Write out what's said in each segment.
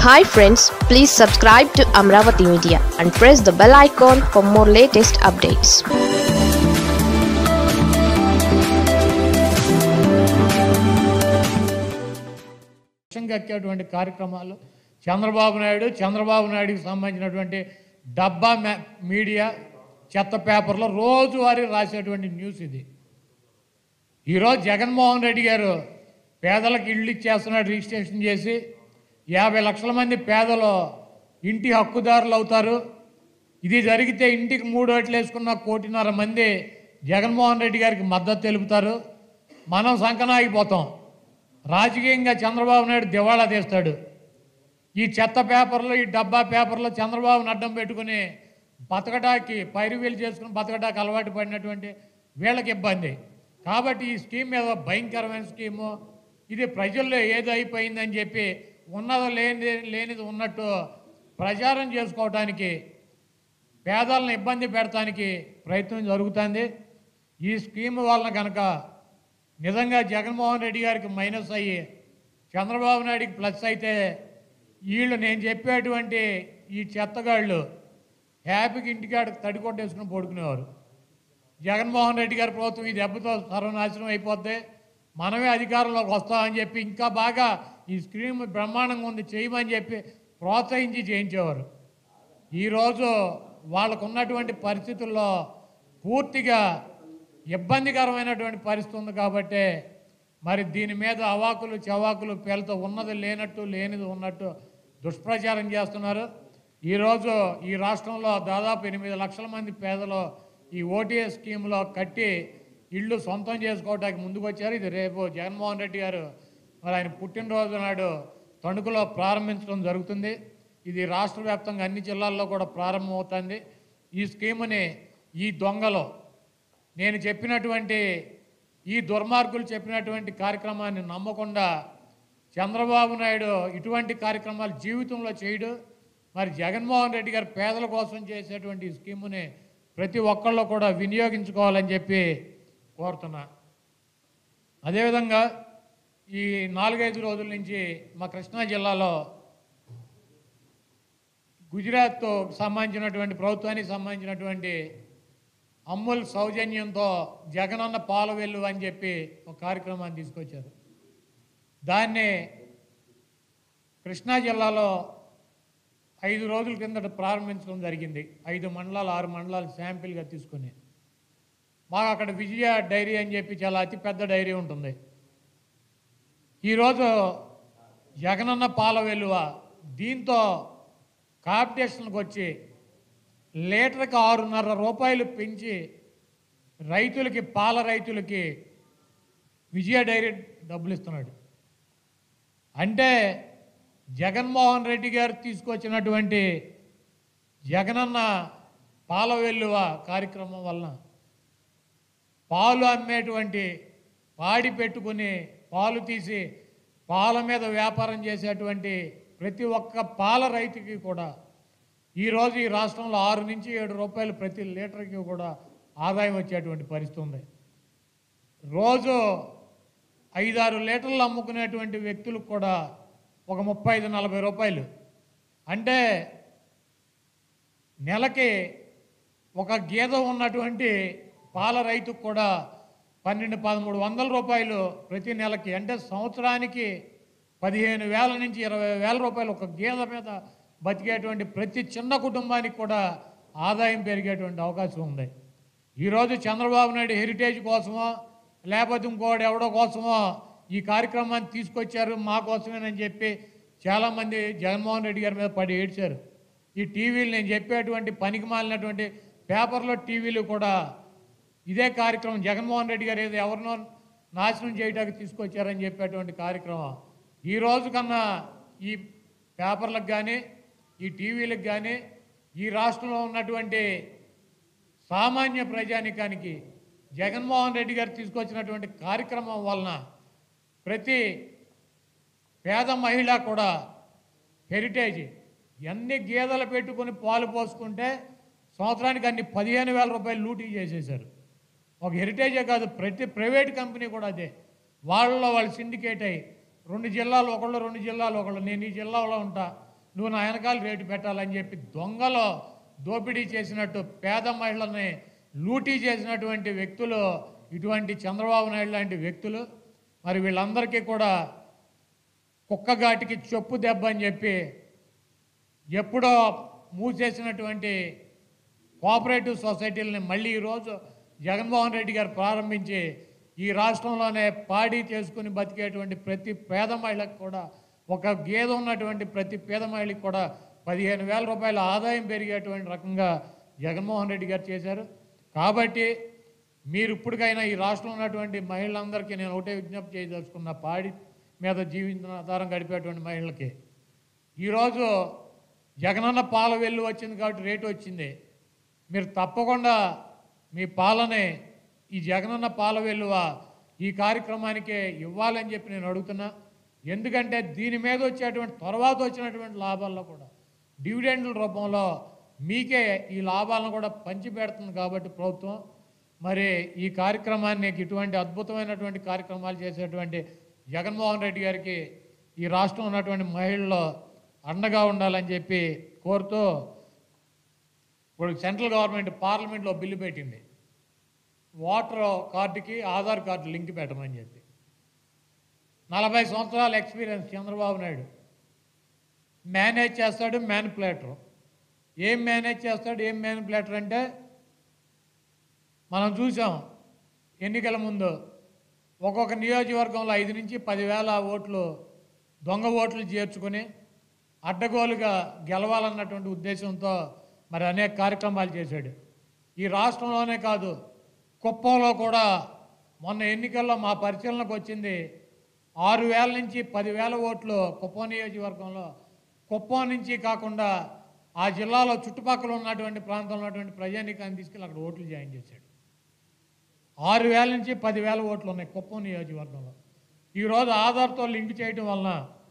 hi friends please subscribe to Amaravati media and press the bell icon for more latest updates లక్ష్యంగా ఎక్కేటువంటి కార్యక్రమాలు చంద్రబాబు నాయుడు చంద్రబాబు నాయుడుకి సంబంధించినటువంటి డబ్బా మే- మీడియా చెత్త పేపర్లో రోజువారీ రాసేటువంటి న్యూస్ ఇది ఈరోజు జగన్మోహన్ రెడ్డి గారు పేదలకు ఇళ్ళు ఇచ్చేస్తున్నాడు రిజిస్ట్రేషన్ చేసి యాభై లక్షల మంది పేదలు ఇంటి హక్కుదారులు అవుతారు ఇది జరిగితే ఇంటికి మూడు ఓట్లు వేసుకున్న కోటిన్నర మంది జగన్మోహన్ రెడ్డి గారికి మద్దతు తెలుపుతారు మనం సంకనాగిపోతాం రాజకీయంగా చంద్రబాబు నాయుడు దివాళా తీస్తాడు ఈ చెత్త పేపర్లు ఈ డబ్బా పేపర్లో చంద్రబాబును అడ్డం పెట్టుకుని బతకటానికి పైరువీలు చేసుకుని బతకటానికి అలవాటు పడినటువంటి వీళ్ళకి ఇబ్బంది కాబట్టి ఈ స్కీమ్ మీద భయంకరమైన స్కీము ఇది ప్రజల్లో ఏదో అయిపోయిందని చెప్పి ఉన్నది లేని లేనిది ఉన్నట్టు ప్రచారం చేసుకోవటానికి పేదలను ఇబ్బంది పెడటానికి ప్రయత్నం జరుగుతుంది ఈ స్కీమ్ వలన కనుక నిజంగా జగన్మోహన్ రెడ్డి గారికి మైనస్ అయ్యి చంద్రబాబు నాయుడికి ప్లస్ అయితే వీళ్ళు నేను చెప్పేటువంటి ఈ చెత్తగాళ్ళు హ్యాపీకి ఇంటికాడ తడి కొట్టేసుకుని పడుకునేవారు జగన్మోహన్ రెడ్డి గారి ప్రభుత్వం ఈ దెబ్బతో సర్వనాశనం అయిపోద్ది మనమే అధికారంలోకి వస్తామని చెప్పి ఇంకా బాగా ఈ స్క్రీమ్ బ్రహ్మాండంగా ఉంది చేయమని చెప్పి ప్రోత్సహించి చేయించేవారు ఈరోజు వాళ్ళకు ఉన్నటువంటి పరిస్థితుల్లో పూర్తిగా ఇబ్బందికరమైనటువంటి పరిస్థితి ఉంది కాబట్టి మరి దీని మీద అవాకులు చవాకులు పేలతో ఉన్నది లేనట్టు లేనిది ఉన్నట్టు దుష్ప్రచారం చేస్తున్నారు ఈరోజు ఈ రాష్ట్రంలో దాదాపు ఎనిమిది లక్షల మంది పేదలు ఈ ఓటీఎస్ స్కీమ్లో కట్టి ఇళ్ళు సొంతం చేసుకోవడానికి ముందుకు వచ్చారు ఇది రేపు జగన్మోహన్ రెడ్డి గారు మరి ఆయన పుట్టినరోజు నాడు తణుకులో ప్రారంభించడం జరుగుతుంది ఇది రాష్ట్ర వ్యాప్తంగా అన్ని జిల్లాల్లో కూడా ప్రారంభమవుతుంది ఈ స్కీముని ఈ దొంగలు నేను చెప్పినటువంటి ఈ దుర్మార్గులు చెప్పినటువంటి కార్యక్రమాన్ని నమ్మకుండా చంద్రబాబు నాయుడు ఇటువంటి కార్యక్రమాలు జీవితంలో చేయడు మరి జగన్మోహన్ రెడ్డి గారు పేదల కోసం చేసేటువంటి ఈ స్కీముని ప్రతి ఒక్కళ్ళు కూడా వినియోగించుకోవాలని చెప్పి కోరుతున్నా అదేవిధంగా ఈ నాలుగైదు రోజుల నుంచి మా కృష్ణా జిల్లాలో గుజరాత్ సంబంధించినటువంటి ప్రభుత్వానికి సంబంధించినటువంటి అమ్ముల్ సౌజన్యంతో జగనన్న పాల వెళ్ళు అని చెప్పి ఒక కార్యక్రమాన్ని తీసుకొచ్చారు దాన్ని కృష్ణా జిల్లాలో ఐదు రోజుల కిందట ప్రారంభించడం జరిగింది ఐదు మండలాలు ఆరు మండలాలు శాంపిల్గా తీసుకుని మాకు అక్కడ విజయ డైరీ అని చెప్పి చాలా అతిపెద్ద డైరీ ఉంటుంది ఈరోజు జగనన్న పాల వెలువ దీంతో కాంపిటీషన్కి వచ్చి లీటర్కి ఆరున్నర రూపాయలు పెంచి రైతులకి పాల రైతులకి విజయ డైరీ డబ్బులు ఇస్తున్నాడు అంటే జగన్మోహన్ రెడ్డి గారు తీసుకొచ్చినటువంటి జగనన్న పాల వెల్లువ కార్యక్రమం వలన పాలు అమ్మేటువంటి పాడి పెట్టుకుని పాలు తీసి పాల మీద వ్యాపారం చేసేటువంటి ప్రతి ఒక్క పాల రైతుకి కూడా ఈరోజు ఈ రాష్ట్రంలో ఆరు నుంచి ఏడు రూపాయలు ప్రతి లీటర్కి కూడా ఆదాయం వచ్చేటువంటి పరిస్థితి ఉంది రోజు ఐదారు లీటర్లు అమ్ముకునేటువంటి వ్యక్తులకు కూడా ఒక ముప్పై ఐదు నలభై రూపాయలు అంటే నెలకి ఒక గీత ఉన్నటువంటి పాల రైతుకు కూడా పన్నెండు పదమూడు వందల రూపాయలు ప్రతి నెలకి అంటే సంవత్సరానికి పదిహేను వేల నుంచి ఇరవై వేల రూపాయలు ఒక గీత మీద బతికేటువంటి ప్రతి చిన్న కుటుంబానికి కూడా ఆదాయం పెరిగేటువంటి అవకాశం ఉంది ఈరోజు చంద్రబాబు నాయుడు హెరిటేజ్ కోసమో లేకపోతే ఇంకోటి ఎవడో కోసమో ఈ కార్యక్రమాన్ని తీసుకొచ్చారు మా కోసమేనని చెప్పి చాలామంది జగన్మోహన్ రెడ్డి గారి మీద పడి ఏడ్చారు ఈ టీవీలు నేను చెప్పేటువంటి పనికి మాలినటువంటి పేపర్లో టీవీలు కూడా ఇదే కార్యక్రమం జగన్మోహన్ రెడ్డి గారు ఏదో ఎవరినో నాశనం చేయడానికి తీసుకొచ్చారని చెప్పేటువంటి కార్యక్రమం ఈ రోజు కన్నా ఈ పేపర్లకు కానీ ఈ టీవీలకు కానీ ఈ రాష్ట్రంలో ఉన్నటువంటి సామాన్య ప్రజానికానికి జగన్మోహన్ రెడ్డి గారు తీసుకొచ్చినటువంటి కార్యక్రమం వలన ప్రతి పేద మహిళ కూడా హెరిటేజ్ ఎన్ని గేదెలు పెట్టుకొని పాలు పోసుకుంటే సంవత్సరానికి అన్ని పదిహేను వేల రూపాయలు లూటీ చేసేశారు ఒక హెరిటేజే కాదు ప్రతి ప్రైవేట్ కంపెనీ కూడా అదే వాళ్ళలో వాళ్ళు సిండికేట్ అయ్యి రెండు జిల్లాలు ఒకళ్ళు రెండు జిల్లాలు ఒకళ్ళు నేను ఈ జిల్లాలో ఉంటా నువ్వు నా వెనకాల రేటు పెట్టాలని చెప్పి దొంగలో దోపిడీ చేసినట్టు పేద మహిళల్ని లూటీ చేసినటువంటి వ్యక్తులు ఇటువంటి చంద్రబాబు నాయుడు లాంటి వ్యక్తులు మరి వీళ్ళందరికీ కూడా కుక్కగాటికి చెప్పు దెబ్బ అని చెప్పి ఎప్పుడో మూసేసినటువంటి కోఆపరేటివ్ సొసైటీలని మళ్ళీ ఈరోజు జగన్మోహన్ రెడ్డి గారు ప్రారంభించి ఈ రాష్ట్రంలోనే పాడి చేసుకుని బతికేటువంటి ప్రతి పేద మహిళకు కూడా ఒక గేదె ఉన్నటువంటి ప్రతి పేద మహిళకి కూడా పదిహేను వేల రూపాయల ఆదాయం పెరిగేటువంటి రకంగా జగన్మోహన్ రెడ్డి గారు చేశారు కాబట్టి మీరు ఇప్పటికైనా ఈ రాష్ట్రంలో ఉన్నటువంటి మహిళలందరికీ నేను ఒకటే విజ్ఞప్తి చేయదలుచుకున్న పాడి మీద జీవించిన ఆధారం గడిపేటువంటి మహిళలకి ఈరోజు జగనన్న పాల వెల్లు వచ్చింది కాబట్టి రేటు వచ్చింది మీరు తప్పకుండా మీ పాలనే ఈ జగనన్న పాల వెల్లువ ఈ కార్యక్రమానికే ఇవ్వాలని చెప్పి నేను అడుగుతున్నా ఎందుకంటే దీని మీద వచ్చేటువంటి తర్వాత వచ్చినటువంటి లాభాల్లో కూడా డివిడెండ్ల రూపంలో మీకే ఈ లాభాలను కూడా పంచిపెడుతుంది కాబట్టి ప్రభుత్వం మరి ఈ కార్యక్రమాన్ని ఇటువంటి అద్భుతమైనటువంటి కార్యక్రమాలు చేసేటువంటి జగన్మోహన్ రెడ్డి గారికి ఈ రాష్ట్రం ఉన్నటువంటి మహిళల్లో అండగా ఉండాలని చెప్పి కోరుతూ ఇప్పుడు సెంట్రల్ గవర్నమెంట్ పార్లమెంట్లో బిల్లు పెట్టింది ఓటర్ కార్డుకి ఆధార్ కార్డు లింక్ పెట్టమని చెప్పి నలభై సంవత్సరాల ఎక్స్పీరియన్స్ చంద్రబాబు నాయుడు మేనేజ్ చేస్తాడు మ్యానిపులేటర్ ఏం మేనేజ్ చేస్తాడు ఏం మ్యానిపులేటర్ అంటే మనం చూసాం ఎన్నికల ముందు ఒక్కొక్క నియోజకవర్గంలో ఐదు నుంచి పదివేల ఓట్లు దొంగ ఓట్లు చేర్చుకుని అడ్డగోలుగా గెలవాలన్నటువంటి ఉద్దేశంతో మరి అనేక కార్యక్రమాలు చేశాడు ఈ రాష్ట్రంలోనే కాదు కుప్పంలో కూడా మొన్న ఎన్నికల్లో మా పరిశీలనకు వచ్చింది ఆరు వేల నుంచి పదివేల ఓట్లు కుప్పం నియోజకవర్గంలో కుప్పం నుంచి కాకుండా ఆ జిల్లాలో చుట్టుపక్కల ఉన్నటువంటి ప్రాంతంలో ఉన్నటువంటి ప్రజానీకాన్ని తీసుకెళ్ళి అక్కడ ఓట్లు జాయిన్ చేశాడు ఆరు వేల నుంచి పదివేల ఓట్లు ఉన్నాయి కుప్పం నియోజకవర్గంలో ఈరోజు ఆధార్తో లింక్ చేయడం వలన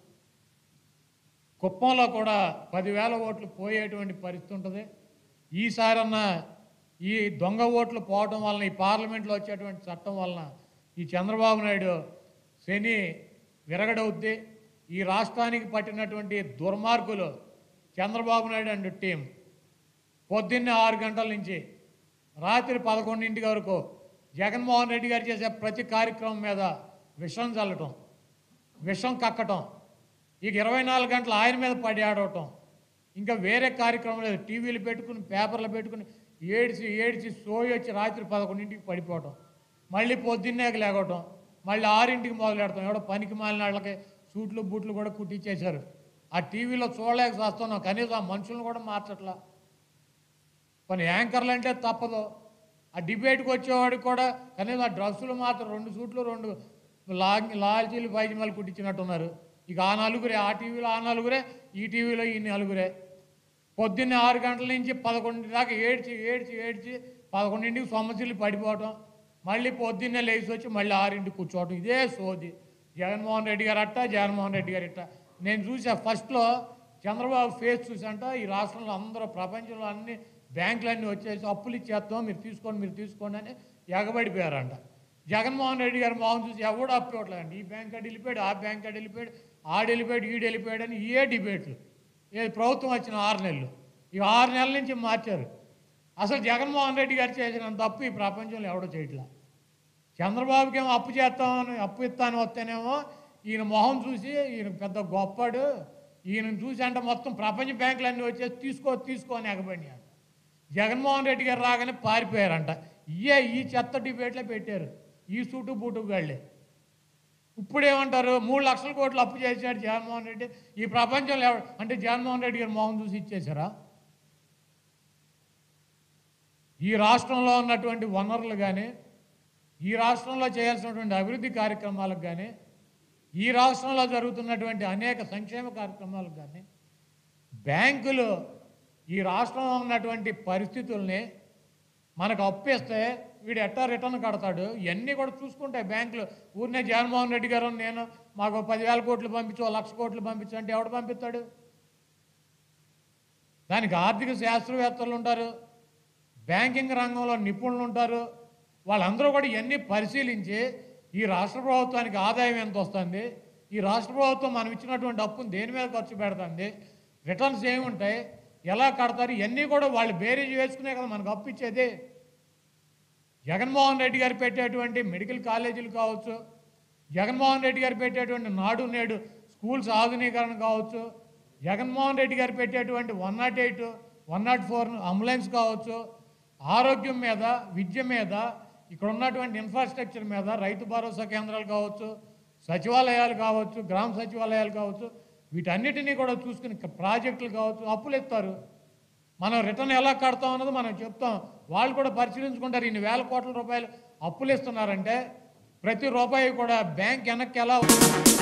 కుప్పంలో కూడా పదివేల ఓట్లు పోయేటువంటి పరిస్థితి ఉంటుంది ఈసారన్నా ఈ దొంగ ఓట్లు పోవడం వలన ఈ పార్లమెంట్లో వచ్చేటువంటి చట్టం వలన ఈ చంద్రబాబు నాయుడు శని విరగడవుద్ది ఈ రాష్ట్రానికి పట్టినటువంటి దుర్మార్గులు చంద్రబాబు నాయుడు అండ్ టీం పొద్దున్నే ఆరు గంటల నుంచి రాత్రి పదకొండింటి వరకు జగన్మోహన్ రెడ్డి గారు చేసే ప్రతి కార్యక్రమం మీద విషం చల్లటం విషం కక్కటం ఇక ఇరవై నాలుగు గంటలు ఆయన మీద పడి ఆడవటం ఇంకా వేరే కార్యక్రమం లేదు టీవీలు పెట్టుకుని పేపర్లు పెట్టుకుని ఏడిచి ఏడిచి సోయి వచ్చి రాత్రి పదకొండింటికి పడిపోవటం మళ్ళీ పొద్దున్నే లేగటం మళ్ళీ ఆరింటికి మొదలెడతాం ఎవడో పనికి మాలిన వాళ్ళకి సూట్లు బూట్లు కూడా కుట్టించేశారు ఆ టీవీలో చూడలేక వస్తున్నాం కనీసం ఆ మనుషులను కూడా మార్చట్లా కొన్ని యాంకర్లు అంటే తప్పదు ఆ డిబేట్కి వచ్చేవాడికి కూడా కనీసం ఆ డ్రెస్సులు మాత్రం రెండు సూట్లు రెండు లా లాల్చీలు పైజమాలు కుట్టించినట్టున్నారు ఇక ఆ నలుగురే ఆ టీవీలో ఆ నలుగురే ఈ టీవీలో ఈ నలుగురే పొద్దున్నే ఆరు గంటల నుంచి పదకొండింటి దాకా ఏడ్చి ఏడ్చి ఏడ్చి పదకొండింటికి సొమ్మసిల్లి పడిపోవటం మళ్ళీ పొద్దున్నే లేచి వచ్చి మళ్ళీ ఆరింటికి కూర్చోవటం ఇదే సోది జగన్మోహన్ రెడ్డి గారు అట్ట జగన్మోహన్ రెడ్డి గారు ఇట్ట నేను చూసా ఫస్ట్లో చంద్రబాబు ఫేస్ చూసంట ఈ రాష్ట్రంలో అందరూ ప్రపంచంలో అన్ని బ్యాంకులు అన్నీ వచ్చేసి అప్పులు ఇచ్చేస్తాం మీరు తీసుకోండి మీరు తీసుకోండి అని ఎగబడిపోయారంట జగన్మోహన్ రెడ్డి గారు మోహన్ చూసి ఎవడు అప్పు ఇవ్వట్లేదండి ఈ బ్యాంక్ కాడ వెళ్ళిపోయాడు ఆ బ్యాంక్ కాడ వెళ్ళిపోయాడు ఆడు వెళ్ళిపోయాడు ఈడు వెళ్ళిపోయాడు అని ఏ డిబేట్లు ఏ ప్రభుత్వం వచ్చిన ఆరు నెలలు ఈ ఆరు నెలల నుంచి మార్చారు అసలు జగన్మోహన్ రెడ్డి గారు చేసిన తప్పు ఈ ప్రపంచంలో ఎవడో చేయట్లా చంద్రబాబుకి ఏమో అప్పు చేస్తామని అప్పు ఇస్తాను వస్తేనేమో ఈయన మొహం చూసి ఈయన పెద్ద గొప్పడు ఈయన చూసి అంటే మొత్తం ప్రపంచ బ్యాంకులు అన్నీ వచ్చేసి తీసుకో తీసుకో అని ఎగబడి అంట జగన్మోహన్ రెడ్డి గారు రాగానే పారిపోయారంట ఇయే ఈ చెత్త డిబేట్లే పెట్టారు ఈ సూటు బూటు గాళ్ళే ఇప్పుడు ఏమంటారు మూడు లక్షల కోట్లు అప్పు చేశాడు జగన్మోహన్ రెడ్డి ఈ ప్రపంచంలో ఎవడు అంటే జగన్మోహన్ రెడ్డి గారు మొహం చూసి ఇచ్చేసారా ఈ రాష్ట్రంలో ఉన్నటువంటి వనరులు కానీ ఈ రాష్ట్రంలో చేయాల్సినటువంటి అభివృద్ధి కార్యక్రమాలకు కానీ ఈ రాష్ట్రంలో జరుగుతున్నటువంటి అనేక సంక్షేమ కార్యక్రమాలకు కానీ బ్యాంకులు ఈ రాష్ట్రంలో ఉన్నటువంటి పరిస్థితుల్ని మనకు అప్పిస్తే వీడు ఎట్టా రిటర్న్ కడతాడు ఇవన్నీ కూడా చూసుకుంటాయి బ్యాంకులు ఊరినే జగన్మోహన్ రెడ్డి గారు నేను మాకు పదివేల కోట్లు పంపించు ఓ లక్ష కోట్లు పంపించు అంటే ఎవడు పంపిస్తాడు దానికి ఆర్థిక శాస్త్రవేత్తలు ఉంటారు బ్యాంకింగ్ రంగంలో నిపుణులు ఉంటారు వాళ్ళందరూ కూడా ఇవన్నీ పరిశీలించి ఈ రాష్ట్ర ప్రభుత్వానికి ఆదాయం ఎంత వస్తుంది ఈ రాష్ట్ర ప్రభుత్వం మనం ఇచ్చినటువంటి అప్పును దేని మీద ఖర్చు పెడుతుంది రిటర్న్స్ ఏముంటాయి ఎలా కడతారు ఇవన్నీ కూడా వాళ్ళు బేరీజ్ వేసుకునే కదా మనకు అప్పు ఇచ్చేది జగన్మోహన్ రెడ్డి గారు పెట్టేటువంటి మెడికల్ కాలేజీలు కావచ్చు జగన్మోహన్ రెడ్డి గారు పెట్టేటువంటి నాడు నేడు స్కూల్స్ ఆధునీకరణ కావచ్చు జగన్మోహన్ రెడ్డి గారు పెట్టేటువంటి one nought eight one nought four ambulance కావచ్చు ఆరోగ్యం మీద విద్య మీద ఇక్కడ ఉన్నటువంటి ఇన్ఫ్రాస్ట్రక్చర్ మీద రైతు భరోసా కేంద్రాలు కావచ్చు సచివాలయాలు కావచ్చు గ్రామ సచివాలయాలు కావచ్చు వీటన్నిటినీ కూడా చూసుకుని ప్రాజెక్టులు కావచ్చు అప్పులు ఎత్తారు మనం రిటర్న్ ఎలా కడతాం అన్నది మనం చెప్తాం వాళ్ళు కూడా పరిశీలించుకుంటారు ఇన్ని వేల కోట్ల రూపాయలు అప్పులు ఇస్తున్నారంటే ప్రతి రూపాయి కూడా బ్యాంక్ వెనక్కి ఎలా